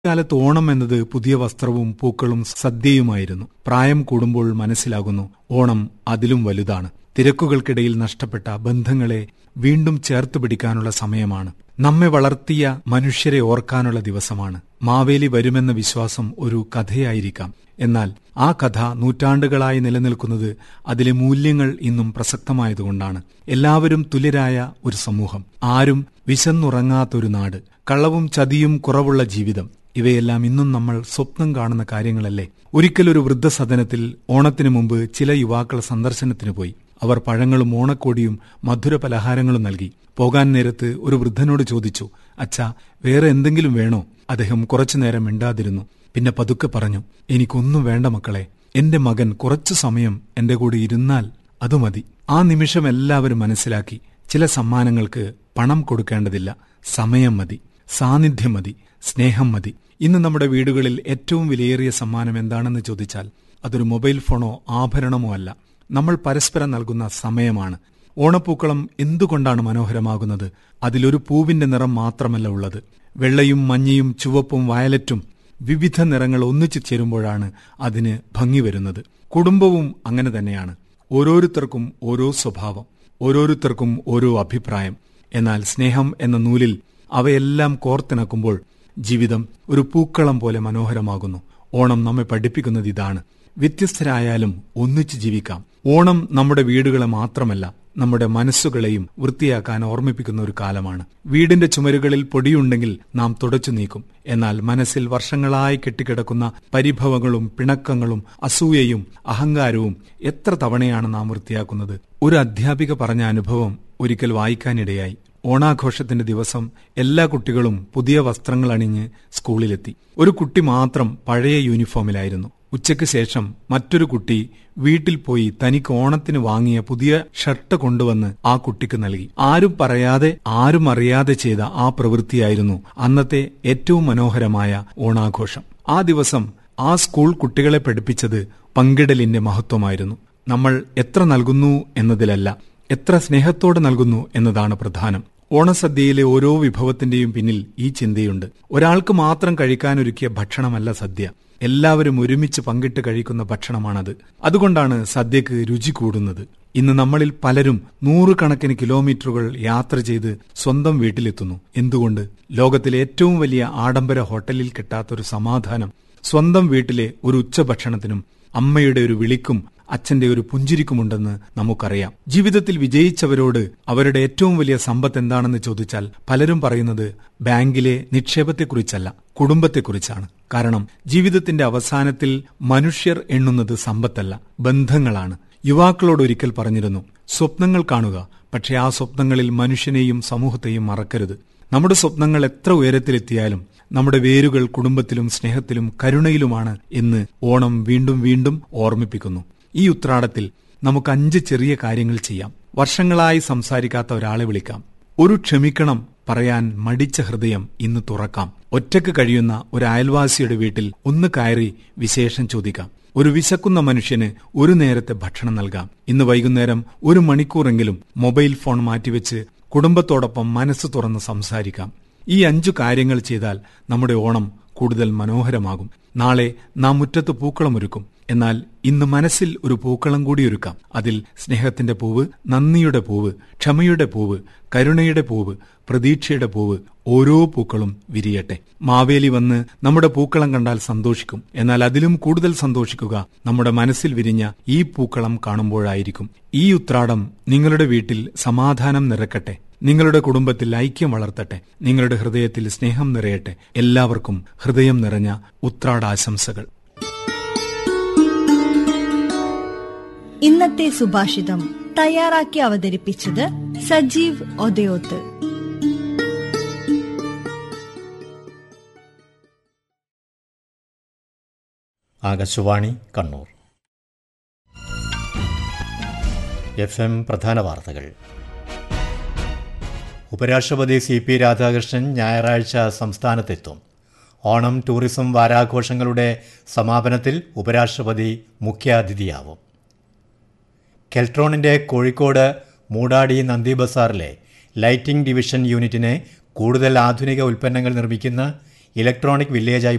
കാലത്ത് ഓണം എന്നത് പുതിയ വസ്ത്രവും പൂക്കളും സദ്യയുമായിരുന്നു പ്രായം കൂടുമ്പോൾ മനസ്സിലാകുന്നു ഓണം അതിലും വലുതാണ് തിരക്കുകൾക്കിടയിൽ നഷ്ടപ്പെട്ട ബന്ധങ്ങളെ വീണ്ടും ചേർത്ത് പിടിക്കാനുള്ള സമയമാണ് നമ്മെ വളർത്തിയ മനുഷ്യരെ ഓർക്കാനുള്ള ദിവസമാണ് മാവേലി വരുമെന്ന വിശ്വാസം ഒരു കഥയായിരിക്കാം എന്നാൽ ആ കഥ നൂറ്റാണ്ടുകളായി നിലനിൽക്കുന്നത് അതിലെ മൂല്യങ്ങൾ ഇന്നും പ്രസക്തമായതുകൊണ്ടാണ് എല്ലാവരും തുല്യരായ ഒരു സമൂഹം ആരും വിശന്നുറങ്ങാത്തൊരു നാട് കള്ളവും ചതിയും കുറവുള്ള ജീവിതം ഇവയെല്ലാം ഇന്നും നമ്മൾ സ്വപ്നം കാണുന്ന കാര്യങ്ങളല്ലേ ഒരിക്കലൊരു വൃദ്ധസദനത്തിൽ ഓണത്തിനു മുമ്പ് ചില യുവാക്കൾ സന്ദർശനത്തിന് പോയി അവർ പഴങ്ങളും ഓണക്കോടിയും മധുര പലഹാരങ്ങളും നൽകി പോകാൻ നേരത്ത് ഒരു വൃദ്ധനോട് ചോദിച്ചു അച്ഛാ വേറെ എന്തെങ്കിലും വേണോ അദ്ദേഹം കുറച്ചുനേരം മിണ്ടാതിരുന്നു പിന്നെ പതുക്കെ പറഞ്ഞു എനിക്കൊന്നും വേണ്ട മക്കളെ എന്റെ മകൻ കുറച്ചു സമയം എന്റെ കൂടെ ഇരുന്നാൽ അത് മതി ആ നിമിഷം എല്ലാവരും മനസ്സിലാക്കി ചില സമ്മാനങ്ങൾക്ക് പണം കൊടുക്കേണ്ടതില്ല സമയം മതി സാന്നിധ്യം മതി സ്നേഹം മതി ഇന്ന് നമ്മുടെ വീടുകളിൽ ഏറ്റവും വിലയേറിയ സമ്മാനം എന്താണെന്ന് ചോദിച്ചാൽ അതൊരു മൊബൈൽ ഫോണോ ആഭരണമോ അല്ല നമ്മൾ പരസ്പരം നൽകുന്ന സമയമാണ് ഓണപ്പൂക്കളം എന്തുകൊണ്ടാണ് മനോഹരമാകുന്നത് അതിലൊരു പൂവിന്റെ നിറം മാത്രമല്ല ഉള്ളത് വെള്ളയും മഞ്ഞയും ചുവപ്പും വയലറ്റും വിവിധ നിറങ്ങൾ ഒന്നിച്ചു ചേരുമ്പോഴാണ് അതിന് ഭംഗി വരുന്നത് കുടുംബവും അങ്ങനെ തന്നെയാണ് ഓരോരുത്തർക്കും ഓരോ സ്വഭാവം ഓരോരുത്തർക്കും ഓരോ അഭിപ്രായം എന്നാൽ സ്നേഹം എന്ന നൂലിൽ അവയെല്ലാം കോർത്തിണക്കുമ്പോൾ ജീവിതം ഒരു പൂക്കളം പോലെ മനോഹരമാകുന്നു ഓണം നമ്മെ പഠിപ്പിക്കുന്നത് ഇതാണ് വ്യത്യസ്തരായാലും ഒന്നിച്ചു ജീവിക്കാം ഓണം നമ്മുടെ വീടുകളെ മാത്രമല്ല നമ്മുടെ മനസ്സുകളെയും വൃത്തിയാക്കാൻ ഓർമ്മിപ്പിക്കുന്ന ഒരു കാലമാണ് വീടിന്റെ ചുമരുകളിൽ പൊടിയുണ്ടെങ്കിൽ നാം തുടച്ചു നീക്കും എന്നാൽ മനസ്സിൽ വർഷങ്ങളായി കെട്ടിക്കിടക്കുന്ന പരിഭവങ്ങളും പിണക്കങ്ങളും അസൂയയും അഹങ്കാരവും എത്ര തവണയാണ് നാം വൃത്തിയാക്കുന്നത് ഒരു അധ്യാപിക പറഞ്ഞ അനുഭവം ഒരിക്കൽ വായിക്കാനിടയായി ഓണാഘോഷത്തിന്റെ ദിവസം എല്ലാ കുട്ടികളും പുതിയ വസ്ത്രങ്ങൾ അണിഞ്ഞ് സ്കൂളിലെത്തി ഒരു കുട്ടി മാത്രം പഴയ യൂണിഫോമിലായിരുന്നു ഉച്ചയ്ക്ക് ശേഷം മറ്റൊരു കുട്ടി വീട്ടിൽ പോയി തനിക്ക് ഓണത്തിന് വാങ്ങിയ പുതിയ ഷർട്ട് കൊണ്ടുവന്ന് ആ കുട്ടിക്ക് നൽകി ആരും പറയാതെ ആരും അറിയാതെ ചെയ്ത ആ പ്രവൃത്തിയായിരുന്നു അന്നത്തെ ഏറ്റവും മനോഹരമായ ഓണാഘോഷം ആ ദിവസം ആ സ്കൂൾ കുട്ടികളെ പഠിപ്പിച്ചത് പങ്കിടലിന്റെ മഹത്വമായിരുന്നു നമ്മൾ എത്ര നൽകുന്നു എന്നതിലല്ല എത്ര സ്നേഹത്തോടെ നൽകുന്നു എന്നതാണ് പ്രധാനം ഓണസദ്യയിലെ ഓരോ വിഭവത്തിന്റെയും പിന്നിൽ ഈ ചിന്തയുണ്ട് ഒരാൾക്ക് മാത്രം കഴിക്കാനൊരുക്കിയ ഭക്ഷണമല്ല സദ്യ എല്ലാവരും ഒരുമിച്ച് പങ്കിട്ട് കഴിക്കുന്ന ഭക്ഷണമാണത് അതുകൊണ്ടാണ് സദ്യക്ക് രുചി കൂടുന്നത് ഇന്ന് നമ്മളിൽ പലരും നൂറുകണക്കിന് കിലോമീറ്ററുകൾ യാത്ര ചെയ്ത് സ്വന്തം വീട്ടിലെത്തുന്നു എന്തുകൊണ്ട് ലോകത്തിലെ ഏറ്റവും വലിയ ആഡംബര ഹോട്ടലിൽ കിട്ടാത്തൊരു സമാധാനം സ്വന്തം വീട്ടിലെ ഒരു ഉച്ചഭക്ഷണത്തിനും അമ്മയുടെ ഒരു വിളിക്കും അച്ഛന്റെ ഒരു പുഞ്ചിരിക്കുമുണ്ടെന്ന് നമുക്കറിയാം ജീവിതത്തിൽ വിജയിച്ചവരോട് അവരുടെ ഏറ്റവും വലിയ സമ്പത്ത് എന്താണെന്ന് ചോദിച്ചാൽ പലരും പറയുന്നത് ബാങ്കിലെ നിക്ഷേപത്തെക്കുറിച്ചല്ല കുടുംബത്തെക്കുറിച്ചാണ് കാരണം ജീവിതത്തിന്റെ അവസാനത്തിൽ മനുഷ്യർ എണ്ണുന്നത് സമ്പത്തല്ല ബന്ധങ്ങളാണ് യുവാക്കളോട് ഒരിക്കൽ പറഞ്ഞിരുന്നു സ്വപ്നങ്ങൾ കാണുക പക്ഷേ ആ സ്വപ്നങ്ങളിൽ മനുഷ്യനെയും സമൂഹത്തെയും മറക്കരുത് നമ്മുടെ സ്വപ്നങ്ങൾ എത്ര ഉയരത്തിലെത്തിയാലും നമ്മുടെ വേരുകൾ കുടുംബത്തിലും സ്നേഹത്തിലും കരുണയിലുമാണ് എന്ന് ഓണം വീണ്ടും വീണ്ടും ഓർമ്മിപ്പിക്കുന്നു ഈ ഉത്രാടത്തിൽ നമുക്ക് അഞ്ച് ചെറിയ കാര്യങ്ങൾ ചെയ്യാം വർഷങ്ങളായി സംസാരിക്കാത്ത ഒരാളെ വിളിക്കാം ഒരു ക്ഷമിക്കണം പറയാൻ മടിച്ച ഹൃദയം ഇന്ന് തുറക്കാം ഒറ്റക്ക് കഴിയുന്ന ഒരു അയൽവാസിയുടെ വീട്ടിൽ ഒന്ന് കയറി വിശേഷം ചോദിക്കാം ഒരു വിശക്കുന്ന മനുഷ്യന് ഒരു നേരത്തെ ഭക്ഷണം നൽകാം ഇന്ന് വൈകുന്നേരം ഒരു മണിക്കൂറെങ്കിലും മൊബൈൽ ഫോൺ മാറ്റിവെച്ച് കുടുംബത്തോടൊപ്പം മനസ്സ് തുറന്ന് സംസാരിക്കാം ഈ അഞ്ചു കാര്യങ്ങൾ ചെയ്താൽ നമ്മുടെ ഓണം കൂടുതൽ മനോഹരമാകും നാളെ നാം മുറ്റത്ത് പൂക്കളമൊരുക്കും എന്നാൽ ഇന്ന് മനസ്സിൽ ഒരു പൂക്കളം കൂടി ഒരുക്കാം അതിൽ സ്നേഹത്തിന്റെ പൂവ് നന്ദിയുടെ പൂവ് ക്ഷമയുടെ പൂവ് കരുണയുടെ പൂവ് പ്രതീക്ഷയുടെ പൂവ് ഓരോ പൂക്കളും വിരിയട്ടെ മാവേലി വന്ന് നമ്മുടെ പൂക്കളം കണ്ടാൽ സന്തോഷിക്കും എന്നാൽ അതിലും കൂടുതൽ സന്തോഷിക്കുക നമ്മുടെ മനസ്സിൽ വിരിഞ്ഞ ഈ പൂക്കളം കാണുമ്പോഴായിരിക്കും ഈ ഉത്രാടം നിങ്ങളുടെ വീട്ടിൽ സമാധാനം നിറക്കട്ടെ നിങ്ങളുടെ കുടുംബത്തിൽ ഐക്യം വളർത്തട്ടെ നിങ്ങളുടെ ഹൃദയത്തിൽ സ്നേഹം നിറയട്ടെ എല്ലാവർക്കും ഹൃദയം നിറഞ്ഞ ഉത്രാടാശംസകൾ ഇന്നത്തെ സുഭാഷിതം തയ്യാറാക്കി അവതരിപ്പിച്ചത് സജീവ് ഒതയോത്ത് ആകാശവാണി കണ്ണൂർ എഫ് എം പ്രധാന വാർത്തകൾ ഉപരാഷ്ട്രപതി സി പി രാധാകൃഷ്ണൻ ഞായറാഴ്ച സംസ്ഥാനത്തെത്തും ഓണം ടൂറിസം വാരാഘോഷങ്ങളുടെ സമാപനത്തിൽ ഉപരാഷ്ട്രപതി മുഖ്യാതിഥിയാവും കെൽട്രോണിൻ്റെ കോഴിക്കോട് മൂടാടി നന്ദി ബസാറിലെ ലൈറ്റിംഗ് ഡിവിഷൻ യൂണിറ്റിനെ കൂടുതൽ ആധുനിക ഉൽപ്പന്നങ്ങൾ നിർമ്മിക്കുന്ന ഇലക്ട്രോണിക് വില്ലേജായി